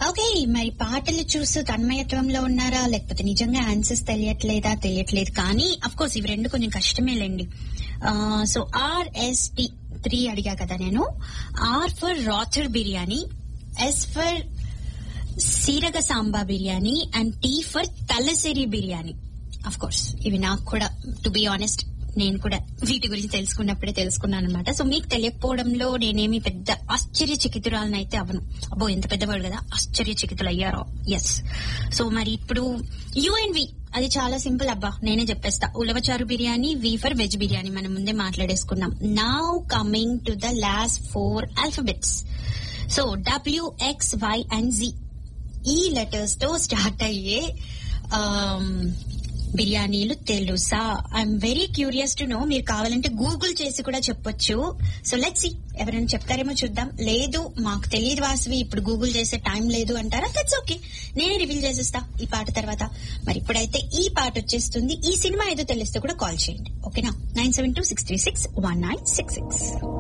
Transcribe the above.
okay మరి పాటలు చూస్తూ తన్మయత్వంలో ఉన్నారా లేకపోతే నిజంగా ఆన్సర్స్ తెలియట్లేదా తెలియట్లేదు కానీ అఫ్ కోర్స్ ఇవి రెండు కొంచెం కష్టమేలేండి సో ఆర్ఎస్పి త్రీ అడిగా కదా నేను R for rather biryani S for Seeraga Samba biryani and T for Thalassery biryani of course ఇవి నాకు కూడా టు బి ఆనెస్ట్ నేను కూడా వీటి గురించి తెలుసుకున్నప్పుడే తెలుసుకున్నాను అనమాట సో మీకు తెలియకపోవడంలో నేనేమి పెద్ద ఆశ్చర్యచకితురాలను అయితే అవను అబ్బో ఎంత పెద్దవాడు కదా ఆశ్చర్యచకితులు అయ్యారో ఎస్ సో మరి ఇప్పుడు యుఎన్వి అది చాలా సింపుల్ అబ్బా నేనే చెప్పేస్తా Ulavacharu biryani V for veg biryani మనం ముందే మాట్లాడేసుకున్నాం now coming to the last four alphabets so W X Y and Z ఈ లెటర్స్ తో స్టార్ట్ అయ్యే ఆమ్, బిర్యానీలు తెలుసా I'm very curious to know మీరు కావాలంటే గూగుల్ చేసి కూడా చెప్పొచ్చు సో లెట్స్ సి ఎవరైనా చెప్తారేమో చూద్దాం లేదు మాకు తెలియదు వాసవి ఇప్పుడు గూగుల్ చేసే టైం లేదు అంటారా దట్స్ ఓకే నేనే రివీల్ చేసేస్తా ఈ పాట తర్వాత మరి ఇప్పుడైతే ఈ పాట వచ్చేస్తుంది ఈ సినిమా ఏదో తెలిస్తే కూడా కాల్ చేయండి ఓకేనా nine seven two six three six one nine six six